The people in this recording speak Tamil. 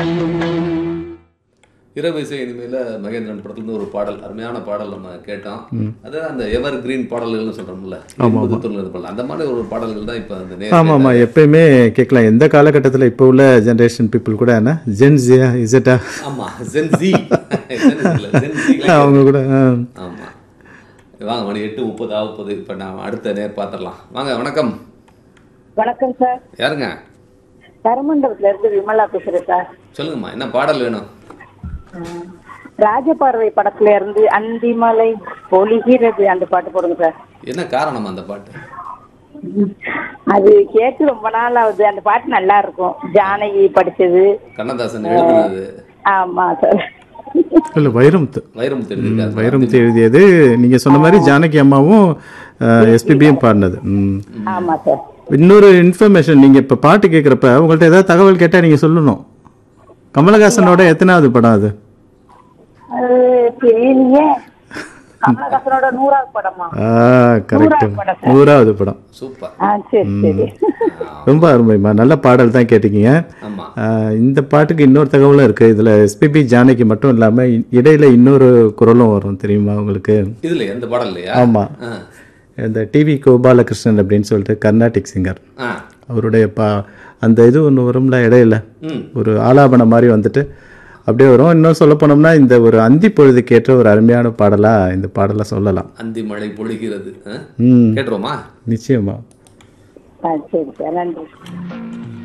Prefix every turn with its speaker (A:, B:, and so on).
A: இரவு இசை இனிமேல மகேந்திரன் படத்துல ஒரு பாடல் அருமையான பாடல் நம்ம கேட்டோம் அதாவது அந்த எவர் கிரீன் பாடல்கள்னு சொல்றோம்ல இருபதுல இது பண்ணலாம் அந்த மாதிரி ஒரு பாடல்கள் தான் இப்ப அந்த நேர்
B: ஆமாம் ஆமாம் எப்பயுமே கேட்கலாம் எந்த காலகட்டத்தில் இப்போ உள்ள ஜென்ரேஷன் பீப்புள் கூட என்ன ஜென்ஸியா இசட்டா
A: ஆமா ஜென்சி ஜென்சி
B: அவங்க கூட ஆ.
A: ஆமா வாங்க மணி எட்டு முப்பது ஆகுப்பது இப்ப நான் அடுத்த நேர் பார்த்துடலாம் வாங்க வணக்கம்
C: வணக்கம் சார்
A: யாருங்க
C: கரமண்டபத்துல இருந்து விமலா பேசுறேன் சார்
A: சொல்லுங்கம்மா என்ன பாடல் வேணும்
C: ம். ராஜபார்வை படத்துல இருந்து அந்திமலை பொழிகிறது அந்த பாட்டு போடுங்க சார்
A: என்ன காரணம் அந்த பாட்டு
C: அது கேட்டு ரொம்ப நாள் ஆகுது அந்த பாட்டு நல்லா இருக்கும் ஜானகி படிச்சது
A: கண்ணதாசன் எழுதுனது
C: ஆமா சார்
B: இல்லை வைரமுத்து
A: வைரமுத்து எழுதியிருக்காரு
B: வைரமுத்து எழுதியது நீங்கள் சொன்ன மாதிரி ஜானகி அம்மாவும் எஸ்பிபியும் பாடினது ம்.
C: ஆமா சார்
B: இன்னொரு இன்ஃபர்மேஷன் நீங்கள் இப்போ பாட்டு கேட்குறப்ப உங்கள்கிட்ட ஏதாவது தகவல் கேட்டால் நீங்கள் சொல்லணும் கமலஹாசனோட எத்தனாவது படம் அது
C: அது தெரியலையே கமலஹாசனோட நூறாவது படமா
B: ஆ கரெக்டு
C: நூறாவது படம்
B: நூறாவது படம்
A: சூப்பர்
C: ஆ சரி சரி
B: ரொம்ப அருமைம்மா நல்ல பாடல் தான் கேட்டிருக்கீங்க
A: ஆமா
B: ஆ, இந்த பாட்டுக்கு இன்னொரு தகவலும் இருக்குது இதில் எஸ்பிபி ஜானகி மட்டும் இல்லாமல் இடையில இன்னொரு குரலும் வரும் தெரியுமா உங்களுக்கு
A: இதுல எந்த பாடல் இல்லையா
B: ஆமாம்
A: ஆ.
B: இந்த டிவி கோபாலகிருஷ்ணன் அப்படின்னு சொல்லிட்டு கர்நாடிக் சிங்கர்
A: ஆ
B: அவருடைய பா அந்த இது ஒன்று வரும்ல இடையில
A: ம்
B: ஒரு ஆலாபனம் மாதிரி வந்துட்டு அப்படியே வரும் இன்னும் சொல்ல போனோம்னா இந்த ஒரு அந்தி பொழுதுக்கேற்ற ஒரு அருமையான பாடலாக இந்த பாடலை சொல்லலாம்
A: அந்தி மழை பொழிகிறது ஆ?
B: ம்
A: கேட்டுருவோமா
B: நிச்சயமா
C: ஆ சரி சார் நன்றி